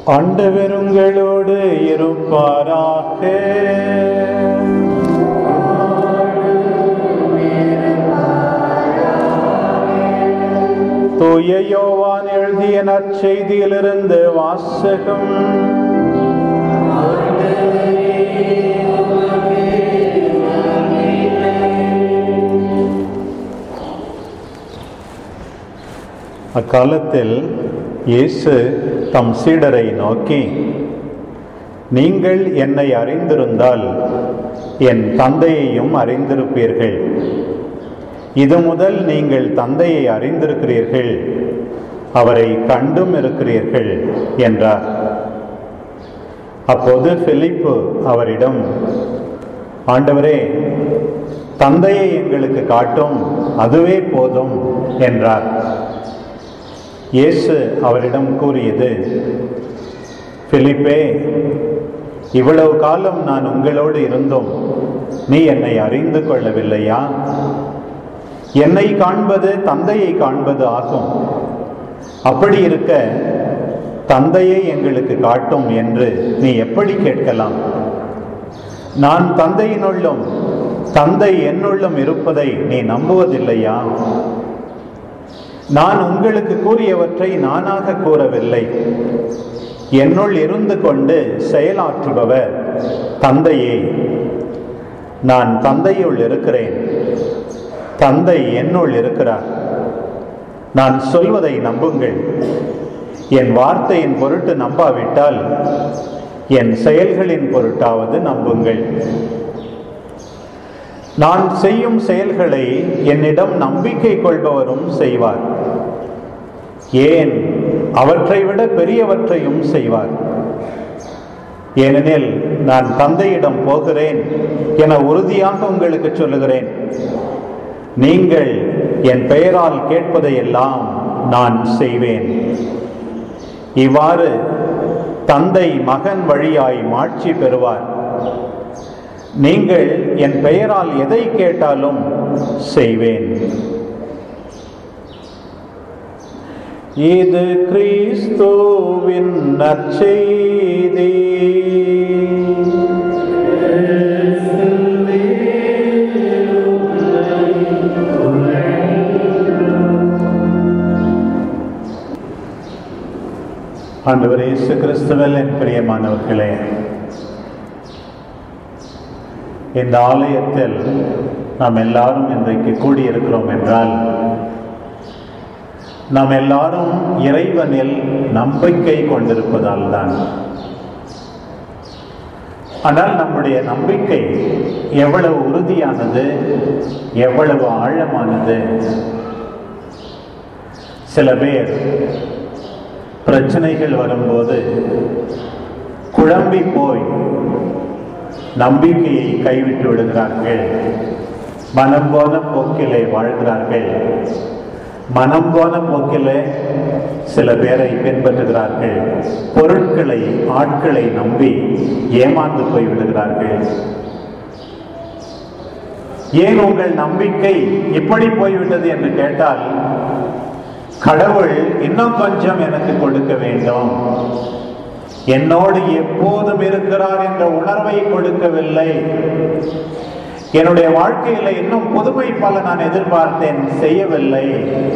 ஆண்டவர் உங்களோடு இருப்பாராக தூய யோவான் எழுதிய நற்செய்தியிலிருந்து வாசகம் அக்காலத்தில் இயேசு தம் சீடரை நோக்கி நீங்கள் என்னை அறிந்திருந்தால் என் தந்தையையும் அறிந்திருப்பீர்கள் இது முதல் நீங்கள் தந்தையை அறிந்திருக்கிறீர்கள் அவரை கண்டும் இருக்கிறீர்கள் என்றார் அப்போது பிலிப்பு அவரிடம் ஆண்டவரே தந்தையை எங்களுக்கு காட்டும் அதுவே போதும் என்றார் இயேசு அவரிடம் கூறியது பிலிப்பே இவ்வளவு காலம் நான் உங்களோடு இருந்தும் நீ என்னை அறிந்து கொள்ளவில்லையா என்னை காண்பது தந்தையை காண்பது ஆகும் அப்படி இருக்க தந்தையை எங்களுக்கு காட்டும் என்று நீ எப்படி கேட்கலாம் நான் தந்தையினுள்ளும் தந்தை என்னுள்ளும் இருப்பதை நீ நம்புவதில்லையா நான் உங்களுக்கு கூறியவற்றை நானாக கூறவில்லை என்னுள் இருந்து கொண்டு செயலாற்றுபவர் தந்தையே நான் தந்தையுள் இருக்கிறேன் தந்தை என்னுள் இருக்கிறார் நான் சொல்வதை நம்புங்கள் என் வார்த்தையின் பொருட்டு நம்பாவிட்டால் என் செயல்களின் பொருட்டாவது நம்புங்கள் நான் செய்யும் செயல்களை என்னிடம் நம்பிக்கை கொள்பவரும் செய்வார் ஏன் அவற்றை விட பெரியவற்றையும் செய்வார் ஏனெனில் நான் தந்தையிடம் போகிறேன் என உறுதியாக உங்களுக்கு சொல்லுகிறேன் நீங்கள் என் பெயரால் கேட்பதையெல்லாம் நான் செய்வேன் இவ்வாறு தந்தை மகன் வழியாய் மாட்சி பெறுவார் நீங்கள் என் பெயரால் எதை கேட்டாலும் செய்வேன் இது கிறிஸ்துவின் நற்செய்தி ஆண்டவர் இயேசு கிறிஸ்துவில் என் பிரியமானவர்களே இந்த ஆலயத்தில் நாம் எல்லாரும் இன்றைக்கு கூடியிருக்கிறோம் என்றால் நாம் எல்லாரும் இறைவனில் நம்பிக்கை கொண்டிருப்பதால் தான் ஆனால் நம்முடைய நம்பிக்கை எவ்வளவு உறுதியானது எவ்வளவு ஆழமானது சில பேர் பிரச்சனைகள் வரும்போது குழம்பி போய் நம்பிக்கையை கைவிட்டு விடுகிறார்கள் மனம் போன போக்கிலே வாழ்கிறார்கள் மனம் போன போக்கிலே சில பேரை பின்பற்றுகிறார்கள் பொருட்களை ஆட்களை நம்பி ஏமாந்து போய் விடுகிறார்கள் ஏன் உங்கள் நம்பிக்கை இப்படி போய்விட்டது என்று கேட்டால் கடவுள் இன்னும் கொஞ்சம் எனக்கு கொடுக்க வேண்டும் என்னோடு எப்போதும் இருக்கிறார் என்ற உணர்வை கொடுக்கவில்லை என்னுடைய வாழ்க்கையில இன்னும் புதுமை பல நான் எதிர்பார்த்தேன் செய்யவில்லை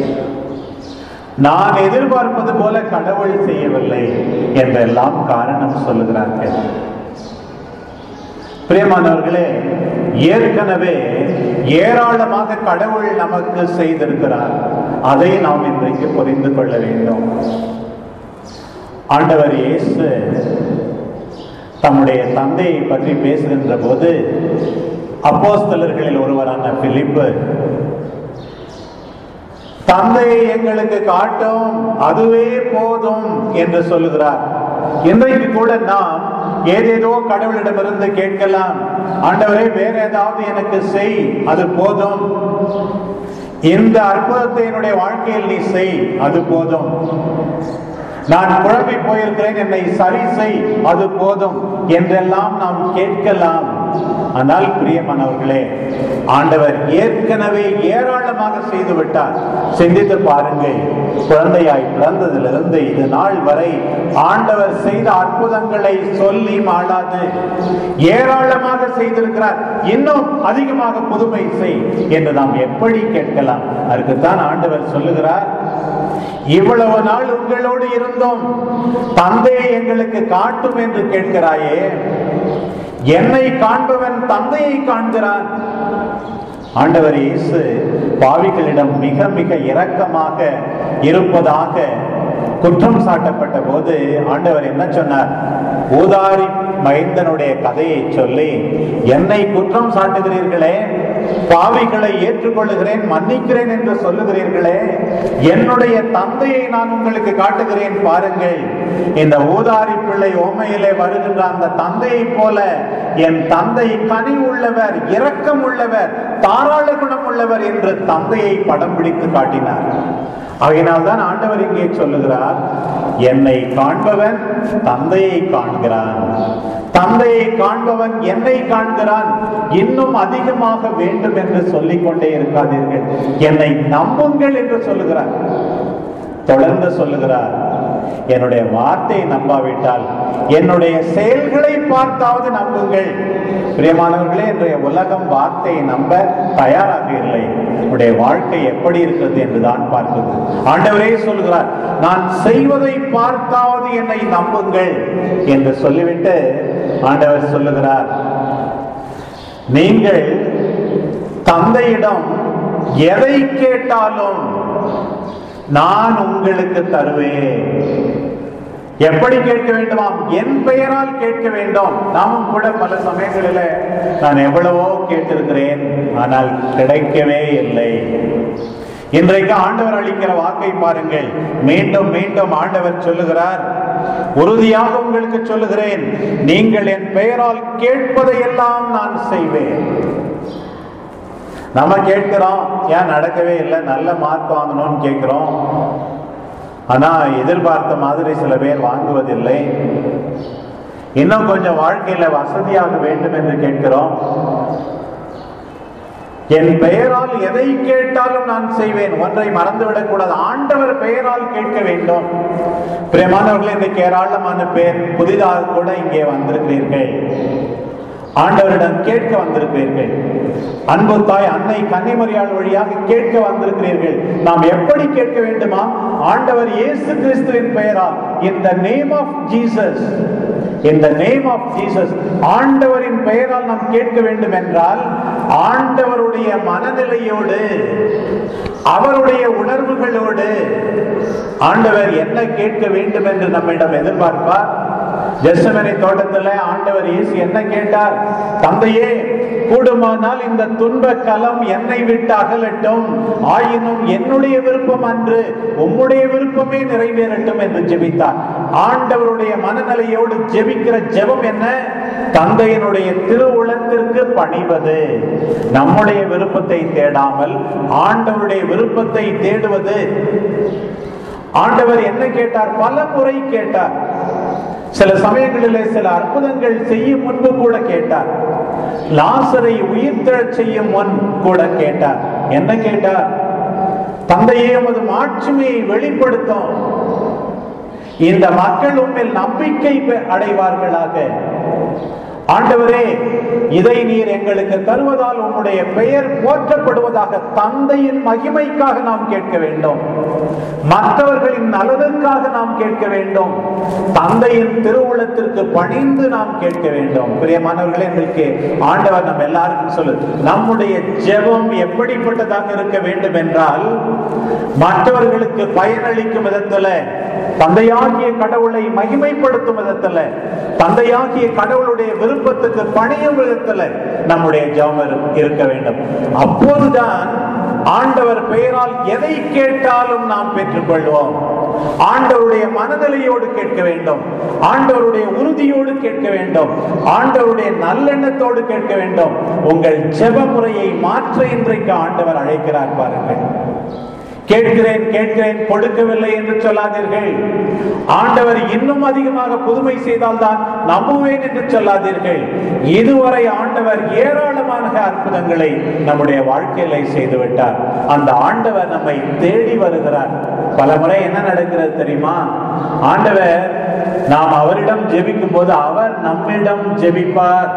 நான் எதிர்பார்ப்பது போல கடவுள் செய்யவில்லை என்றெல்லாம் காரணம் சொல்லுகிறார்கள் பிரியமானவர்களே ஏற்கனவே ஏராளமாக கடவுள் நமக்கு செய்திருக்கிறார் அதை நாம் இன்றைக்கு புரிந்து கொள்ள வேண்டும் ஆண்டவர் இயேசு தம்முடைய தந்தையை பற்றி பேசுகின்ற போது அப்போஸ்தலர்களில் ஒருவரான பிலிப்பு தந்தையை எங்களுக்கு காட்டும் அதுவே போதும் என்று சொல்லுகிறார் இன்றைக்கு கூட நாம் ஏதேதோ கடவுளிடமிருந்து கேட்கலாம் ஆண்டவரே வேற ஏதாவது எனக்கு செய் அது போதும் இந்த அற்புதத்தை என்னுடைய வாழ்க்கையில் நீ செய் அது போதும் நான் குழம்பி போயிருக்கிறேன் என்னை சரி செய் அது போதும் என்றெல்லாம் நாம் கேட்கலாம் ஆனால் பிரியமானவர்களே ஆண்டவர் ஏற்கனவே ஏராளமாக செய்து விட்டார் சிந்தித்து பாருங்கள் குழந்தையாய் பிறந்ததிலிருந்து இது நாள் வரை ஆண்டவர் செய்த அற்புதங்களை சொல்லி மாளாது ஏராளமாக செய்திருக்கிறார் இன்னும் அதிகமாக புதுமை செய் என்று நாம் எப்படி கேட்கலாம் அதுக்குத்தான் ஆண்டவர் சொல்லுகிறார் இவ்வளவு நாள் உங்களோடு இருந்தோம் தந்தையை எங்களுக்கு காட்டும் என்று கேட்கிறாயே என்னை காண்பவன் தந்தையை காண்கிறான் ஆண்டவர் இயேசு பாவிகளிடம் மிக மிக இரக்கமாக இருப்பதாக குற்றம் சாட்டப்பட்ட போது ஆண்டவர் என்ன சொன்னார் ஊதாரி மைந்தனுடைய கதையை சொல்லி என்னை குற்றம் சாட்டுகிறீர்களே பாவிகளை ஏற்றுக்கொள்ளுகிறேன் மன்னிக்கிறேன் என்று சொல்லுகிறீர்களே என்னுடைய தந்தையை நான் உங்களுக்கு காட்டுகிறேன் பாருங்கள் இந்த ஊதாரி பிள்ளை ஓமையிலே வருகின்ற அந்த தந்தையை போல என் தந்தை கனி உள்ளவர் இரக்கம் உள்ளவர் தாராள குணம் உள்ளவர் என்று தந்தையை படம் பிடித்து காட்டினார் ஆகையினால்தான் ஆண்டவர் இங்கே சொல்லுகிறார் என்னை காண்பவன் தந்தையை காண்கிறான் தந்தையை காண்பவன் என்னை காண்கிறான் இன்னும் அதிகமாக வேண்டும் என்று சொல்லிக் கொண்டே இருக்காதீர்கள் என்னை நம்புங்கள் என்று சொல்லுகிறார் தொடர்ந்து சொல்லுகிறார் என்னுடைய வார்த்தையை நம்பாவிட்டால் என்னுடைய செயல்களை பார்த்தாவது நம்புங்கள் பிரியமானவர்களே இன்றைய உலகம் வார்த்தையை நம்ப தயாராக இல்லை உடைய வாழ்க்கை எப்படி இருக்கிறது என்றுதான் பார்க்குது ஆண்டவரே சொல்கிறார் நான் செய்வதை பார்த்தாவது என்னை நம்புங்கள் என்று சொல்லிவிட்டு ஆண்டவர் சொல்லுகிறார் நீங்கள் தந்தையிடம் எதை கேட்டாலும் நான் உங்களுக்கு தருவேன் எப்படி கேட்க வேண்டுமாம் என் பெயரால் கேட்க வேண்டும் நாமும் கூட பல சமயங்களில நான் எவ்வளவோ கேட்டிருக்கிறேன் ஆனால் கிடைக்கவே இல்லை இன்றைக்கு ஆண்டவர் அளிக்கிற வாக்கை பாருங்கள் மீண்டும் மீண்டும் ஆண்டவர் சொல்லுகிறார் உறுதியாக உங்களுக்கு சொல்லுகிறேன் நீங்கள் என் பெயரால் கேட்பதையெல்லாம் நான் செய்வேன் நம்ம கேட்கிறோம் ஏன் நடக்கவே இல்லை நல்ல மார்க் வாங்கணும்னு கேட்கிறோம் ஆனா எதிர்பார்த்த மாதிரி சில பேர் வாங்குவதில்லை இன்னும் கொஞ்சம் வாழ்க்கையில வசதியாக வேண்டும் என்று கேட்கிறோம் என் பெயரால் எதை கேட்டாலும் நான் செய்வேன் ஒன்றை மறந்துவிடக் கூடாது ஆண்டவர் பெயரால் கேட்க வேண்டும் பிரியமானவர்களே இன்றைக்கு ஏராளமான பேர் புதிதாக கூட இங்கே வந்திருக்கிறீர்கள் ஆண்டவரிடம் கேட்க வந்திருக்கிறீர்கள் அன்பு தாய் அன்னை கன்னிமரியாள் வழியாக கேட்க வந்திருக்கிறீர்கள் நாம் எப்படி கேட்க வேண்டுமா ஆண்டவர் இயேசு கிறிஸ்துவின் பெயரால் in the name of Jesus in the name of Jesus ஆண்டவரின் பெயரால் நாம் கேட்க வேண்டும் என்றால் ஆண்டவருடைய மனநிலையோடு அவருடைய உணர்வுகளோடு ஆண்டவர் என்ன கேட்க வேண்டும் என்று நம்மிடம் எதிர்பார்ப்பார் ஜெசமனை தோட்டத்துல ஆண்டவர் இயேசு என்ன கேட்டார் தந்தையே கூடுமானால் இந்த துன்ப கலம் என்னை விட்டு அகலட்டும் ஆயினும் என்னுடைய விருப்பம் அன்று உம்முடைய விருப்பமே நிறைவேறட்டும் என்று ஜெபித்தார் ஆண்டவருடைய மனநிலையோடு ஜெபிக்கிற ஜெபம் என்ன தந்தையினுடைய திருவுளத்திற்கு பணிவது நம்முடைய விருப்பத்தை தேடாமல் ஆண்டவருடைய விருப்பத்தை தேடுவது ஆண்டவர் என்ன கேட்டார் பல முறை கேட்டார் சில சமயங்களிலே சில அற்புதங்கள் செய்யும் முன்பு கூட கேட்டார் லாசரை உயிர்த்தெழச் செய்யும் முன் கூட கேட்டார் என்ன கேட்டார் தந்தையே உமது மாட்சிமையை வெளிப்படுத்தும் இந்த மக்கள் உண்மையில் நம்பிக்கை பெ- அடைவார்களாக ஆண்டவரே இதை நீர் எங்களுக்கு தருவதால் உம்முடைய பெயர் போற்றப்படுவதாக தந்தையின் மகிமைக்காக நாம் கேட்க வேண்டும் மற்றவர்களின் நலனுக்காக நாம் கேட்க வேண்டும் தந்தையின் திருவுளத்திற்கு பணிந்து நாம் கேட்க வேண்டும் பிரியமானவர்களே இன்றைக்கு ஆண்டவர் நம்ம எல்லாருக்கும் சொல்லு நம்முடைய ஜெபம் எப்படிப்பட்டதாக இருக்க வேண்டும் என்றால் மற்றவர்களுக்கு பயனளிக்கும் விதத்துல தந்தையாகிய கடவுளை மகிமைப்படுத்தும் விதத்துல தந்தையாகிய கடவுளுடைய விருப்பத்துக்கு பணியும் விதத்துல நம்முடைய ஜெபம் இரு- இருக்க வேண்டும் அப்போதுதான் ஆண்டவர் பெயரால் எதை கேட்டாலும் நாம் பெற்றுக்கொள்வோம் ஆண்டவருடைய மனநிலையோடு கேட்க வேண்டும் ஆண்டவருடைய உறுதியோடு கேட்க வேண்டும் ஆண்டவருடைய நல்லெண்ணத்தோடு கேட்க வேண்டும் உங்கள் ஜெப முறையை மாற்ற இன்றைக்கு ஆண்டவர் அழைக்கிறார் பாருங்கள் கேட்கிறேன் கேட்கிறேன் கொடுக்கவில்லை என்று சொல்லாதீர்கள் ஆண்டவர் இன்னும் அதிகமாக புதுமை செய்தால்தான் நம்புவேன் என்று சொல்லாதீர்கள் இதுவரை ஆண்டவர் ஏராளமான அற்புதங்களை நம்முடைய வாழ்க்கையில செய்து விட்டார் அந்த ஆண்டவர் நம்மை தேடி வருகிறார் பல முறை என்ன நடக்கிறது தெரியுமா ஆண்டவர் நாம் அவரிடம் ஜெபிக்கும் போது அவர் நம்மிடம் ஜெபிப்பார்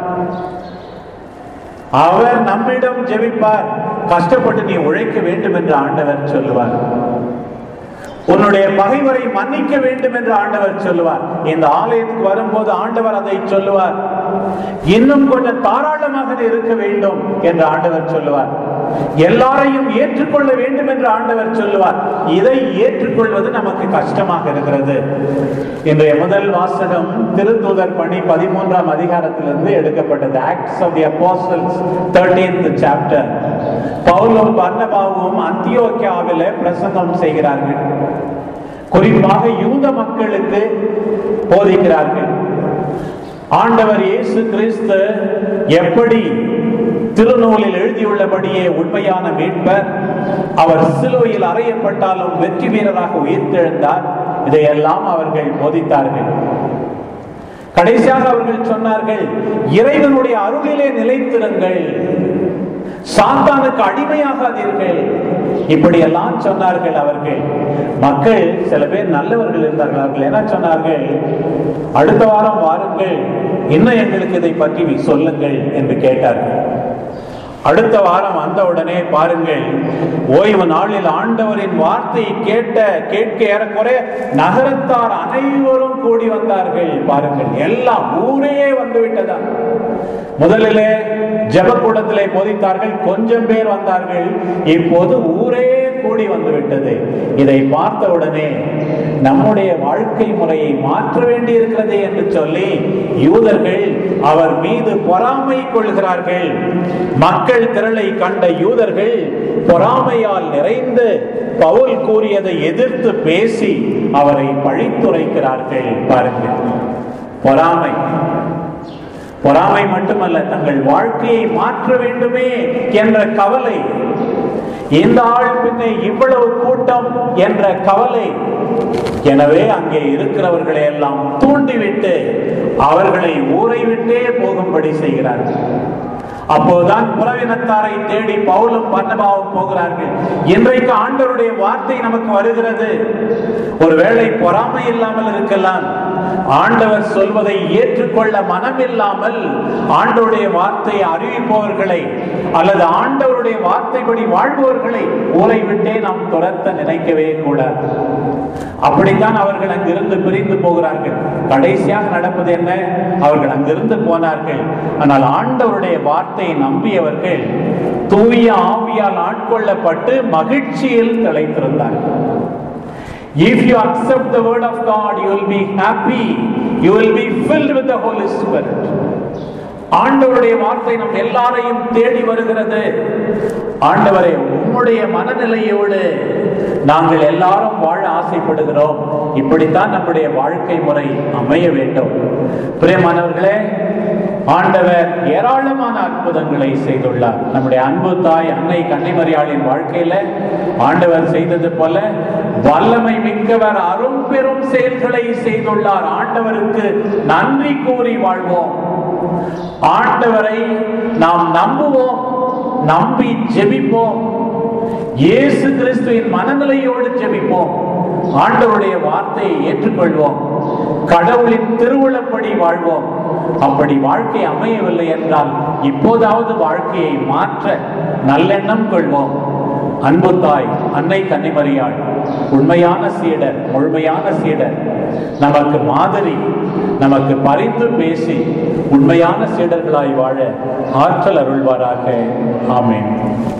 அவர் நம்மிடம் ஜெபிப்பார் கஷ்டப்பட்டு நீ உழைக்க வேண்டும் என்று ஆண்டவர் சொல்லுவார் உன்னுடைய பகைவரை மன்னிக்க வேண்டும் என்று ஆண்டவர் சொல்லுவார் இந்த ஆலயத்துக்கு வரும்போது ஆண்டவர் அதை சொல்லுவார் இன்னும் கொஞ்சம் தாராளமாக நீ இருக்க வேண்டும் என்று ஆண்டவர் சொல்லுவார் எல்லாரையும் ஏற்றுக்கொள்ள வேண்டும் என்று ஆண்டவர் சொல்லுவார் இதை ஏற்றுக்கொள்வது நமக்கு கஷ்டமாக இருக்கிறது இன்றைய முதல் வாசகம் திருத்தூதர் பணி பதிமூன்றாம் அதிகாரத்திலிருந்து எடுக்கப்பட்டது acts of the apostles 13th chapter பவுலும் பர்னபாவும் அந்தியோக்கியாவிலே பிரசங்கம் செய்கிறார்கள் குறிப்பாக யூத மக்களுக்கு போதிக்கிறார்கள் ஆண்டவர் இயேசு கிறிஸ்து எப்படி திருநூலில் எழுதியுள்ளபடியே உண்மையான மீட்பர் அவர் சிலுவையில் அறையப்பட்டாலும் வெற்றி வீரராக உயிர்த்தெழுந்தார் இதையெல்லாம் அவர்கள் போதித்தார்கள் கடைசியாக அவர்கள் சொன்னார்கள் இறைவனுடைய அருளிலே நிலைத்திருங்கள் சாத்தானுக்கு அடிமையாகாதீர்கள் இப்படியெல்லாம் சொன்னார்கள் அவர்கள் மக்கள் சில பேர் நல்லவர்கள் இருந்தார்கள் அவர்கள் என்ன சொன்னார்கள் அடுத்த வாரம் வாருங்கள் இன்னும் எங்களுக்கு இதை பற்றி சொல்லுங்கள் என்று கேட்டார்கள் அடுத்த வாரம் வந்த உடனே பாருங்கள் ஓய்வு நாளில் ஆண்டவரின் வார்த்தையை கேட்ட கேட்க ஏறக்குறைய நகரத்தார் அனைவரும் கூடி வந்தார்கள் பாருங்கள் எல்லாம் ஊரே வந்து விட்டதா முதலிலே ஜபக்கூடத்திலே போதித்தார்கள் கொஞ்சம் பேர் வந்தார்கள் இப்போது ஊரே கூடி வந்து விட்டது இதை பார்த்த உடனே நம்முடைய வாழ்க்கை முறையை மாற்ற வேண்டி இருக்கிறது என்று சொல்லி யூதர்கள் அவர் மீது பொறாமை கொள்கிறார்கள் மக்கள் திரளை கண்ட யூதர்கள் பொறாமையால் நிறைந்து பவுல் கூறியதை எதிர்த்து பேசி அவரை பழித்துரைக்கிறார்கள் பாருங்கள் பொறாமை பொறாமை மட்டுமல்ல தங்கள் வாழ்க்கையை மாற்ற வேண்டுமே என்ற கவலை இந்த ஆள் பின்னே இவ்வளவு கூட்டம் என்ற கவலை எனவே அங்கே இருக்கிறவர்களை எல்லாம் தூண்டிவிட்டு அவர்களை ஊரை விட்டே போகும்படி செய்கிறார்கள் அப்போதுதான் புறவினத்தாரை தேடி பவுலும் பன்னபாவும் போகிறார்கள் இன்றைக்கு ஆண்டவருடைய வார்த்தை நமக்கு வருகிறது ஒருவேளை பொறாமை இல்லாமல் இருக்கலாம் ஆண்டவர் சொல்வதை ஏற்றுக்கொள்ள மனம் இல்லாமல் ஆண்டவருடைய வார்த்தையை அறிவிப்பவர்களை அல்லது ஆண்டவருடைய வார்த்தைப்படி வாழ்பவர்களை ஊரை விட்டே நாம் துரத்த நினைக்கவே கூடாது அப்படித்தான் அவர்கள் அங்கிருந்து பிரிந்து போகிறார்கள் கடைசியாக நடப்பது என்ன அவர்கள் அங்கிருந்து போனார்கள் ஆனால் ஆண்டவருடைய வார்த்தையை நம்பியவர்கள் தூய ஆவியால் ஆட்கொள்ளப்பட்டு மகிழ்ச்சியில் திளைத்திருந்தார்கள் If you accept the word of God, you will be happy. You will be filled with the Holy Spirit. ஆண்டவருடைய வார்த்தை நம் எல்லாரையும் தேடி வருகிறது ஆண்டவரே உம்முடைய மனநிலையோடு நாங்கள் எல்லாரும் வாழ ஆசைப்படுகிறோம் இப்படித்தான் நம்முடைய வாழ்க்கை முறை அமைய வேண்டும் பிரியமானவர்களே ஆண்டவர் ஏராளமான அற்புதங்களை செய்துள்ளார் நம்முடைய அன்பு தாய் அன்னை கன்னிமரியாளின் வாழ்க்கையில ஆண்டவர் செய்தது போல வல்லமை மிக்கவர் அரும் பெரும் செயல்களை செய்துள்ளார் ஆண்டவருக்கு நன்றி கூறி வாழ்வோம் ஆண்டவரை நாம் நம்புவோம் நம்பி ஜெபிப்போம் இயேசு கிறிஸ்துவின் மனநிலையோடு ஜெபிப்போம் ஆண்டவருடைய வார்த்தையை ஏற்றுக்கொள்வோம் கடவுளின் திருவுளப்படி வாழ்வோம் அப்படி வாழ்க்கை அமையவில்லை என்றால் இப்போதாவது வாழ்க்கையை மாற்ற நல்லெண்ணம் கொள்வோம் அன்பு தாய் அன்னை கன்னிமரியாள் உண்மையான சீடர் முழுமையான சீடர் நமக்கு மாதிரி நமக்கு பரிந்து பேசி உண்மையான சீடர்களாய் வாழ ஆற்றல் அருள்வாராக ஆமென்